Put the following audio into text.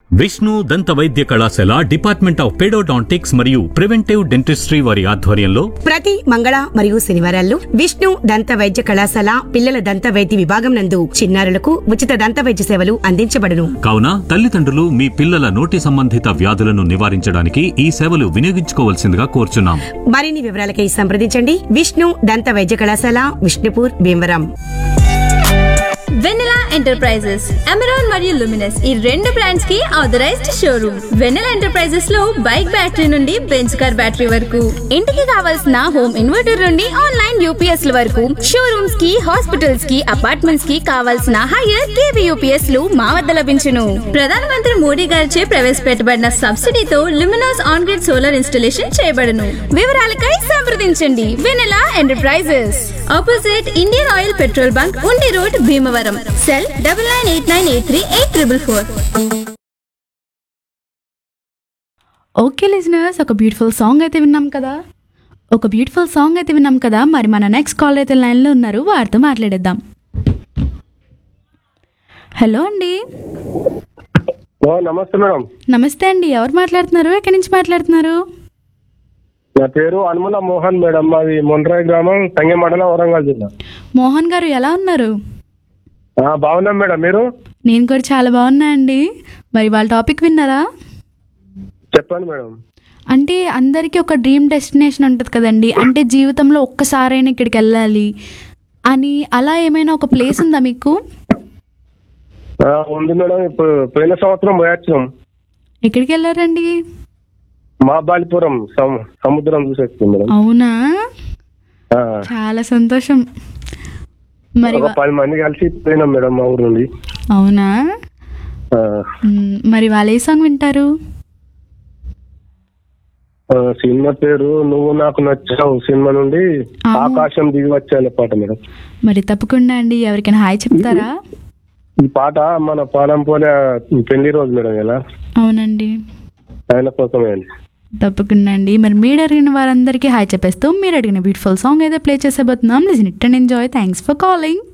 విష్ణు దంత వైద్య కళాశాల డిపార్ట్మెంట్ ఆఫ్ పెడోడాంటిక్స్ మరియు ప్రివెంటివ్ డెంటిస్ట్రీ వారి ఆధ్వర్యంలో ప్రతి మంగళ మరియు శనివారాల్లో విష్ణు దంత వైద్య కళాశాల పిల్లల దంత వైద్య విభాగం నందు చిన్నారులకు ఉచిత దంత వైద్య సేవలు అందించబడును కావున తల్లిదండ్రులు మీ పిల్లల నోటి సంబంధిత వ్యాధులను నివారించడానికి ఈ సేవలు వినియోగించుకోవాల్సిందిగా కోరుచున్నాం మరిన్ని వివరాలకై సంప్రదించండి విష్ణు దంత వైద్య కళాశాల విష్ణుపూర్ భీమవరం వెన్నెలా ఎంటర్ప్రైజెస్ అమెరాన్ మరియు లుమినస్ ఈ రెండు బ్రాండ్స్ కి ఆథరైజ్డ్ షోరూమ్ వెన్నెలా ఎంటర్ప్రైజెస్ లో బైక్ బ్యాటరీ నుండి బెంచ్ కార్ బ్యాటరీ వరకు ఇంటికి కావాల్సిన హోమ్ ఇన్వర్టర్ నుండి ఆన్లైన్ యూపీఎస్ ల వరకు షోరూమ్స్ కి హాస్పిటల్స్ కి అపార్ట్మెంట్స్ కి కావాల్సిన హైయర్ కేవీ యూపీఎస్ లు మా వద్ద లభించును ప్రధానమంత్రి మోడీ గారిచే ప్రవేశపెట్టబడిన సబ్సిడీతో Luminous on grid solar installation చేయబడును వివరాలకై సంప్రదించండి Vennela enterprises opposite Indian Oil petrol bunk Undi road Bhimavaram cell double nine eight nine eight three eight triple four okay listeners ఒక బ్యూటిఫుల్ సాంగ్ అయితే విన్నాం కదా ఒక బ్యూటిఫుల్ సాంగ్ అయితే విన్నాం కదా మరి మన నెక్స్ట్ కాల్ అయితే లైన్లో ఉన్నారు వారితో మాట్లాడేద్దాం హలో అండి ఓ నమస్తే మేడం నమస్తే అండి ఎవరు మాట్లాడుతున్నారు ఎక్కడి నుంచి మాట్లాడుతున్నారు నా పేరు అనుమల మోహన్ మేడం మాది మొండ్రాయి గ్రామం సంగె మండలం వరంగల్ జిల్లా మోహన్ గారు ఎలా ఉన్నారు ఆ, బాగున్నాం మేడం మీరు నేను కూడా చాలా బాగున్నా అండి మరి వాళ్ళ టాపిక్ విన్నారా చెప్పండి మేడం అంటే అందరికీ ఒక డ్రీమ్ డెస్టినేషన్ ఉంటుంది కదండి అంటే జీవితంలో ఒక్కసారైనా ఇక్కడికి వెళ్ళాలి అని అలా ఏమైనా ఒక ప్లేస్ ఉందా మీకు ఆ, ఉంది మేడం ఇప్పుడు పోయిన సంవత్సరం పోయొచ్చాం ఎక్కడికి వెళ్ళారండి మహాబాలిపురం సము- సముద్రం చూసేస్తుంది మేడం అవునా ఆ, చాలా సంతోషం మరి ఒక వా- పది మంది కలిసి పోయినాం మేడం మా ఊరు నుండి అవునా ఆ, మ్, మరి వాళ్ళు ఏ సాంగ్ వింటారు ఆ, సినిమా పేరు నువ్వు నాకు నచ్చావు సినిమా నుండి అవును. ఆకాశం దిగి వచ్చాను పాట మేడం మరి తప్పకుండా అండి ఎవరికైనా హాయ్ చెప్తారా ఈ పాట మన పాలం పోలే పెళ్లి రోజు మేడం ఇలా అవునండి ఆయన కోసమే అండి తప్పకుండా అండి మరి మీరు అడిగిన వారందరికీ హాయ్ చెప్పేస్తూ మీరు అడిగిన బ్యూటిఫుల్ సాంగ్ అయితే ప్లే చేసేబోతున్నాం listen it and enjoy thanks for calling